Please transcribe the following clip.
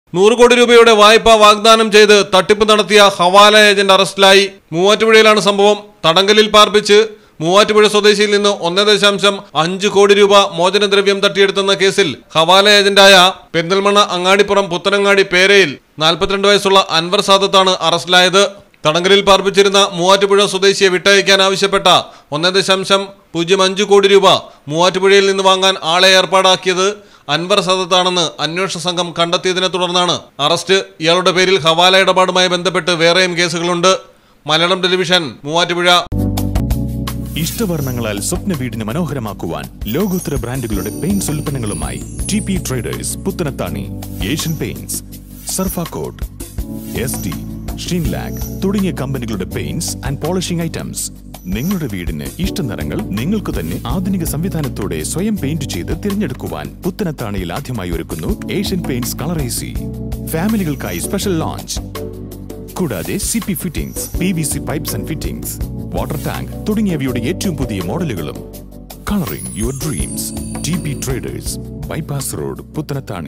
നൂറ് കോടി രൂപയുടെ വായ്പ വാഗ്ദാനം ചെയ്ത് തട്ടിപ്പ് നടത്തിയ ഹവാല ഏജന്റ് അറസ്റ്റിലായി മൂവാറ്റുപുഴയിലാണ് സംഭവം തടങ്കലിൽ പാർപ്പിച്ച് മൂവാറ്റുപുഴ സ്വദേശിയിൽ നിന്ന് ഒന്നേ ദശാംശം അഞ്ച് കോടി രൂപ മോചനദ്രവ്യം തട്ടിയെടുത്തെന്ന കേസിൽ ഹവാല ഏജന്റായ പെരിന്തൽമണ്ണ അങ്ങാടിപ്പുറം പുത്തനങ്ങാടി പേരയിൽ നാൽപ്പത്തിരണ്ട് വയസ്സുള്ള അൻവർ സാദത്താണ് അറസ്റ്റിലായത് തടങ്കലിൽ പാർപ്പിച്ചിരുന്ന മൂവാറ്റുപുഴ സ്വദേശിയെ വിട്ടയക്കാൻ ആവശ്യപ്പെട്ട ഒന്നേ ദശാംശം പൂജ്യം അഞ്ച് കോടി രൂപ മൂവാറ്റുപുഴയിൽ നിന്ന് വാങ്ങാൻ ആളെ ഏർപ്പാടാക്കിയത് അൻവർ സദത്താണെന്ന് അന്വേഷണ സംഘം കണ്ടെത്തിയതിനെ തുടർന്നാണ് അറസ്റ്റ് ഇയാളുടെ പേരിൽ ഹവാല ഇടപാടുമായി ബന്ധപ്പെട്ട് വേറെയും കേസുകളുണ്ട് മലയാളം ടെലിവിഷൻ മൂവാറ്റുപുഴ ഇഷ്ടവർണ്ണങ്ങളാൽ സ്വപ്ന വീടിന് മനോഹരമാക്കുവാൻ ലോകോത്തര ബ്രാൻഡുകളുടെ പെയിന്റ്സ് ഉൽപ്പന്നങ്ങളുമായി T P Traders Puthanathani Asian Paints സർഫാകോട്ട് എസ് ഡി ഷീൻലാഗ് തുടങ്ങിയ കമ്പനികളുടെ പെയിന്റ്സ് ആൻഡ് പോളിഷിംഗ് ഐറ്റംസ് നിങ്ങളുടെ വീടിന് ഇഷ്ട നിറങ്ങൾ നിങ്ങൾക്ക് തന്നെ ആധുനിക സംവിധാനത്തോടെ സ്വയം പെയിന്റ് ചെയ്ത് തിരഞ്ഞെടുക്കുവാൻ പുത്തനത്താണിയിൽ ആദ്യമായി ഒരുക്കുന്നു ഏഷ്യൻ പെയിന്റ്സ് കളറേസി ഫാമിലികൾക്കായി സ്പെഷ്യൽ ലോഞ്ച് കൂടാതെ C P fittings P V C pipes and fittings water tank തുടങ്ങിയവയുടെ ഏറ്റവും പുതിയ മോഡലുകളും colouring your dreams T P Traders bypass road Puthanathani